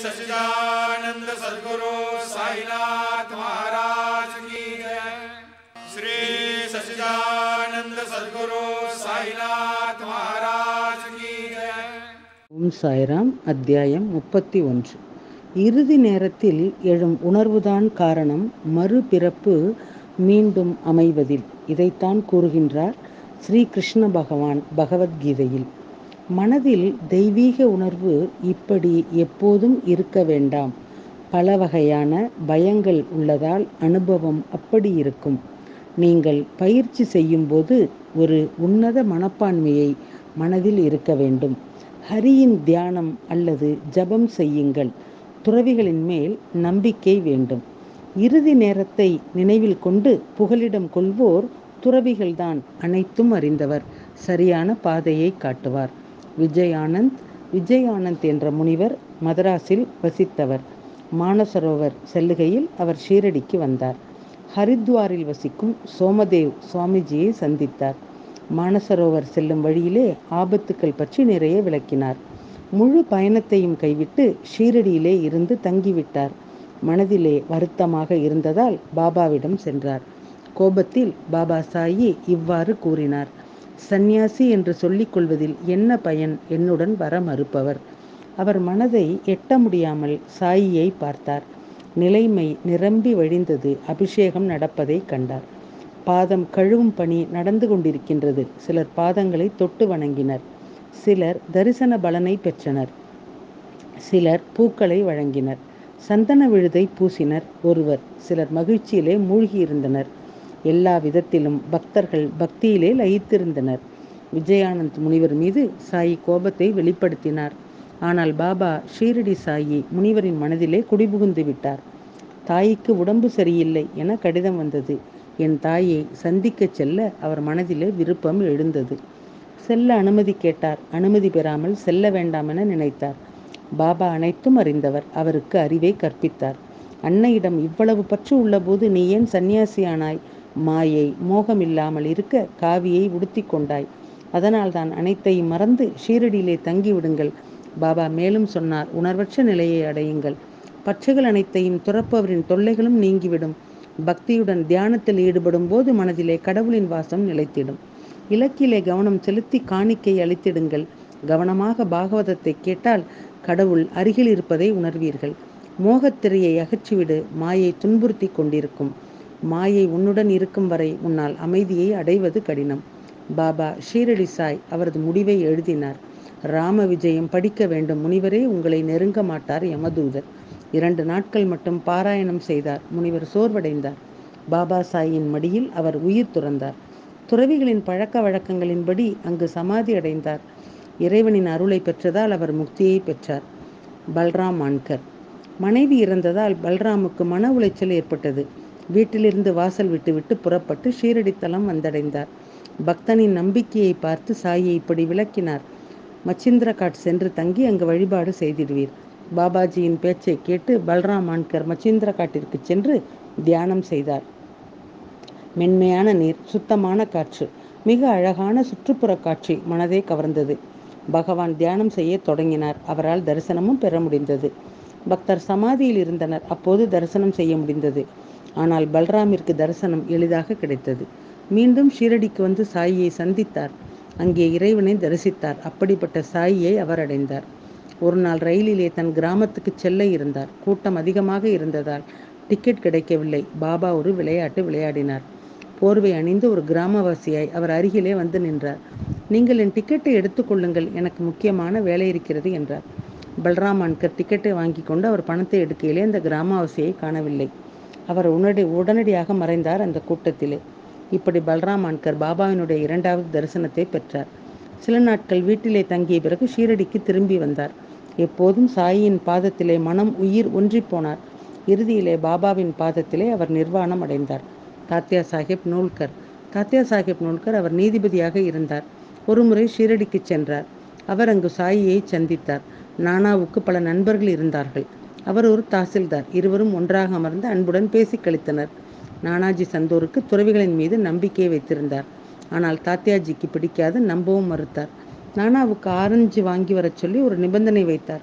सच्चिदानंद सदगुरु साईनाथ महाराज की जय श्री सच्चिदानंद सदगुरु साईनाथ महाराज की जय ஓம் சாய்ராம் அத்தியாயம் முப்பத்தி ஒன்று இறுதி நேரத்தில் எழும் உணர்வுதான் காரணம் மறுபிறப்பு மீண்டும் அமைவதில் இதைத்தான் கூறுகின்றார் ஸ்ரீ கிருஷ்ண பகவான் பகவத்கீதையில் மனதில் தெய்வீக உணர்வு இப்படி எப்போதும் இருக்க வேண்டாம் பல வகையான பயங்கள் உள்ளதால் அனுபவம் அப்படி இருக்கும் நீங்கள் பயிற்சி செய்யும்போது ஒரு உன்னத மனப்பான்மையை மனதில் இருக்க வேண்டும் ஹரியின் தியானம் அல்லது ஜபம் செய்யுங்கள் துறவிகளின் மேல் நம்பிக்கை வேண்டும் இறுதி நேரத்தை நினைவில் கொண்டு புகலிடம் கொள்வோர் துறவிகள்தான் அனைத்தும் அறிந்தவர் சரியான பாதையை காட்டுவார் விஜய் ஆனந்த் விஜய் ஆனந்த் என்ற முனிவர் மதராஸில் வசித்தவர் மானசரோவர் செல்லுகையில் அவர் ஷீரடிக்கு வந்தார் ஹரித்வாரில் வசிக்கும் சோமதேவ் சுவாமிஜியை சந்தித்தார் மானசரோவர் செல்லும் வழியிலே ஆபத்துக்கள் பற்றி நிறைய விளக்கினார் முழு பயணத்தையும் கைவிட்டு ஷீரடியிலே இருந்து தங்கிவிட்டார் மனதிலே வருத்தமாக இருந்ததால் பாபாவிடம் சென்றார் கோபத்தில் பாபா சாயி இவ்வாறு கூறினார் சந்நியாசி என்று சொல்லிக் கொள்வதில் என்ன பயன் என்னுடன் வர மறுப்பவர் அவர் மனதை எட்ட முடியாமல் சாயியை பார்த்தார் நிலைமை நிரம்பி வழிந்தது அபிஷேகம் நடப்பதை கண்டார் பாதம் கழுவும் பணி நடந்து கொண்டிருக்கின்றது சிலர் பாதங்களை தொட்டு வணங்கினர் சிலர் தரிசன பலனை பெற்றனர் சிலர் பூக்களை வழங்கினர் சந்தன விழுதை பூசினர் ஒருவர் சிலர் மகிழ்ச்சியிலே மூழ்கியிருந்தனர் எல்லா விதத்திலும் பக்தர்கள் பக்தியிலே லயித்திருந்தனர் விஜயானந்த் முனிவர் மீது சாயி கோபத்தை வெளிப்படுத்தினார் ஆனால் பாபா ஷீரடி சாயி முனிவரின் மனதிலே குடிபுகுந்து விட்டார் தாய்க்கு உடம்பு சரியில்லை என கடிதம் வந்தது என் தாயை சந்திக்கச் செல்ல அவர் மனதிலே விருப்பம் எழுந்தது செல்ல அனுமதி கேட்டார் அனுமதி பெறாமல் செல்ல வேண்டாம் என நினைத்தார் பாபா அனைத்தும் அறிந்தவர் அவருக்கு அறிவை கற்பித்தார் அன்னையிடம் இவ்வளவு பற்று உள்ளபோது நீ ஏன் சந்நியாசியானாய் மாயை மோகம் இல்லாமல் இருக்க காவியை உடுத்தி கொண்டாய் அதனால்தான் அனைத்தையும் மறந்து ஷீரடியிலே தங்கிவிடுங்கள் பாபா மேலும் சொன்னார் உணர்வற்ற நிலையை அடையுங்கள் பற்றுகள் அனைத்தையும் துறப்பவரின் தொல்லைகளும் நீங்கிவிடும் பக்தியுடன் தியானத்தில் ஈடுபடும் போது மனதிலே கடவுளின் வாசம் நிலைத்திடும் இலக்கிலே கவனம் செலுத்தி காணிக்கை அளித்திடுங்கள் கவனமாக பாகவதத்தை கேட்டால் கடவுள் அருகில் இருப்பதை உணர்வீர்கள் மோகத்திரையை அகற்றிவிடு மாயை துன்புறுத்தி கொண்டிருக்கும் மாயை உன்னுடன் இருக்கும் வரை உன்னால் அமைதியை அடைவது கடினம் பாபா ஷீரடி சாய் அவரது முடிவை எழுதினார் ராம விஜயம் படிக்க வேண்டும் முனிவரே உங்களை நெருங்க மாட்டார் யமதூதர் இரண்டு நாட்கள் மட்டும் பாராயணம் செய்தார் முனிவர் சோர்வடைந்தார் பாபா சாயின் மடியில் அவர் உயிர் துறந்தார் துறவிகளின் பழக்க வழக்கங்களின்படி அங்கு சமாதி அடைந்தார் இறைவனின் அருளை பெற்றதால் அவர் முக்தியை பெற்றார் பல்ராம் மான்கர் மனைவி இறந்ததால் பல்ராமுக்கு மன உளைச்சல் ஏற்பட்டது வீட்டிலிருந்து வாசல் விட்டுவிட்டு புறப்பட்டு ஷீரடித்தலம் வந்தடைந்தார் பக்தனின் நம்பிக்கையை பார்த்து சாயை இப்படி விளக்கினார் மச்சிந்திரகாட் சென்று தங்கி அங்கு வழிபாடு செய்திடுவீர் பாபாஜியின் பேச்சை கேட்டு பல்ராம் மான்கர் மச்சிந்திரகாட்டிற்கு சென்று தியானம் செய்தார் மென்மையான நீர் சுத்தமான காற்று மிக அழகான சுற்றுப்புற காட்சி மனதை கவர்ந்தது பகவான் தியானம் செய்ய தொடங்கினார் அவரால் தரிசனமும் பெற முடிந்தது பக்தர் சமாதியில் இருந்தனர் அப்போது தரிசனம் செய்ய முடிந்தது ஆனால் பல்ராமிற்கு தரிசனம் எளிதாக கிடைத்தது மீண்டும் ஷீரடிக்கு வந்து சாயியை சந்தித்தார் அங்கே இறைவனை தரிசித்தார் அப்படிப்பட்ட சாயியை அவர் அடைந்தார் ஒரு நாள் ரயிலிலே தன் கிராமத்துக்கு செல்ல இருந்தார் கூட்டம் அதிகமாக இருந்ததால் டிக்கெட் கிடைக்கவில்லை பாபா ஒரு விளையாட்டு விளையாடினார் போர்வை அணிந்து ஒரு கிராமவாசியாய் அவர் அருகிலே வந்து நின்றார் நீங்கள் என் டிக்கெட்டை எடுத்துக்கொள்ளுங்கள் எனக்கு முக்கியமான வேலை இருக்கிறது என்றார் பல்ராம் அன்கர் டிக்கெட்டை வாங்கி கொண்டு அவர் பணத்தை எடுக்கையிலே அந்த கிராமவாசியை காணவில்லை அவர் உடனடி உடனடியாக மறைந்தார் அந்த கூட்டத்திலே இப்படி பல்ராம் அன்கர் பாபாவினுடைய இரண்டாவது தரிசனத்தை பெற்றார் சில நாட்கள் வீட்டிலே தங்கிய பிறகு ஷீரடிக்கு திரும்பி வந்தார் எப்போதும் சாயியின் பாதத்திலே மனம் உயிர் ஒன்றி போனார் இறுதியிலே பாபாவின் பாதத்திலே அவர் நிர்வாணம் அடைந்தார் தாத்யா சாஹிப் நூல்கர் தாத்யா சாஹிப் நூல்கர் அவர் நீதிபதியாக இருந்தார் ஒருமுறை ஷீரடிக்கு சென்றார் அவர் அங்கு சாயியை சந்தித்தார் நானாவுக்கு பல நண்பர்கள் இருந்தார்கள் அவர் ஒரு தாசில்தார் இருவரும் ஒன்றாக அமர்ந்து அன்புடன் பேசி கழித்தனர் நானாஜி சந்தோருக்கு துறவிகளின் மீது நம்பிக்கை வைத்திருந்தார் ஆனால் தாத்தியாஜிக்கு பிடிக்காது நம்பவும் மறுத்தார் நானாவுக்கு ஆரஞ்சு வாங்கி வரச் சொல்லி ஒரு நிபந்தனை வைத்தார்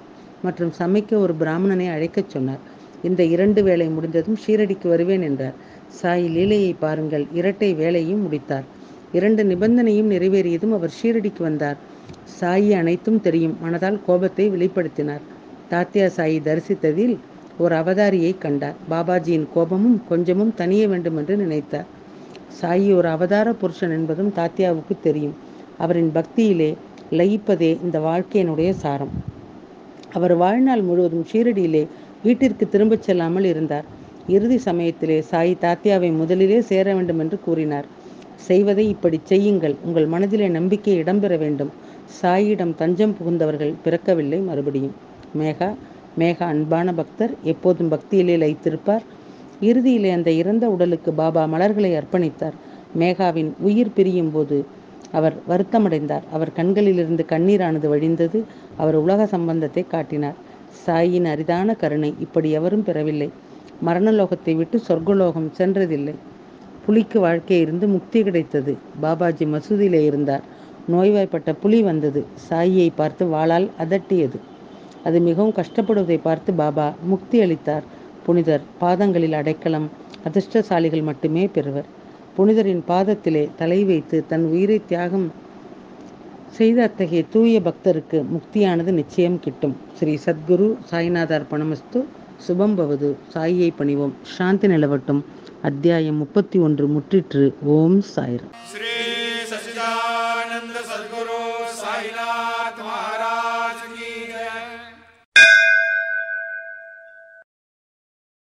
மற்றும் சமைக்க ஒரு பிராமணனை அழைக்கச் சொன்னார் இந்த இரண்டு வேலை முடிந்ததும் ஷீரடிக்கு வருவேன் என்றார் சாய் லீலையை பாருங்கள் இரட்டை வேலையும் முடித்தார் இரண்டு நிபந்தனையும் நிறைவேறியதும் அவர் ஷீரடிக்கு வந்தார் சாயி அனைத்தும் தெரியும் மனதால் கோபத்தை வெளிப்படுத்தினார் தாத்தியா சாயி தரிசித்ததில் ஒரு அவதாரியை கண்டார் பாபாஜியின் கோபமும் கொஞ்சமும் தனிய வேண்டும் என்று நினைத்தார் சாயி ஒரு அவதார புருஷன் என்பதும் தாத்தியாவுக்கு தெரியும் அவரின் பக்தியிலே லயிப்பதே இந்த வாழ்க்கையினுடைய சாரம் அவர் வாழ்நாள் முழுவதும் ஷீரடியிலே வீட்டிற்கு திரும்பச் செல்லாமல் இருந்தார் இறுதி சமயத்திலே சாய் தாத்தியாவை முதலிலே சேர வேண்டும் என்று கூறினார் செய்வதை இப்படி செய்யுங்கள் உங்கள் மனதிலே நம்பிக்கை இடம்பெற வேண்டும் சாயியிடம் தஞ்சம் புகுந்தவர்கள் பிறக்கவில்லை மறுபடியும் மேகா மேகா அன்பான பக்தர் எப்போதும் பக்தியிலே லயித்திருப்பார் இறுதியிலே அந்த இறந்த உடலுக்கு பாபா மலர்களை அர்ப்பணித்தார் மேகாவின் உயிர் பிரியும் போது அவர் வருத்தமடைந்தார் அவர் கண்களிலிருந்து கண்ணீரானது வழிந்தது அவர் உலக சம்பந்தத்தை காட்டினார் சாயின் அரிதான கருணை இப்படி எவரும் பெறவில்லை மரணலோகத்தை விட்டு சொர்க்கலோகம் சென்றதில்லை புலிக்கு வாழ்க்கை இருந்து முக்தி கிடைத்தது பாபாஜி மசூதியிலே இருந்தார் நோய்வாய்ப்பட்ட புலி வந்தது சாயியை பார்த்து வாளால் அதட்டியது அது மிகவும் கஷ்டப்படுவதை பார்த்து பாபா முக்தி அளித்தார் புனிதர் பாதங்களில் அடைக்கலம் அதிர்ஷ்டசாலிகள் மட்டுமே பெறுவர் புனிதரின் பாதத்திலே தலை வைத்து தன் உயிரை தியாகம் செய்த அத்தகைய தூய பக்தருக்கு முக்தியானது நிச்சயம் கிட்டும் ஸ்ரீ சத்குரு சாய்நாதார் பணமஸ்து சுபம் பவது சாயியை பணிவோம் சாந்தி நிலவட்டும் அத்தியாயம் முப்பத்தி ஒன்று முற்றிற்று ஓம் சாய்ராம் श्री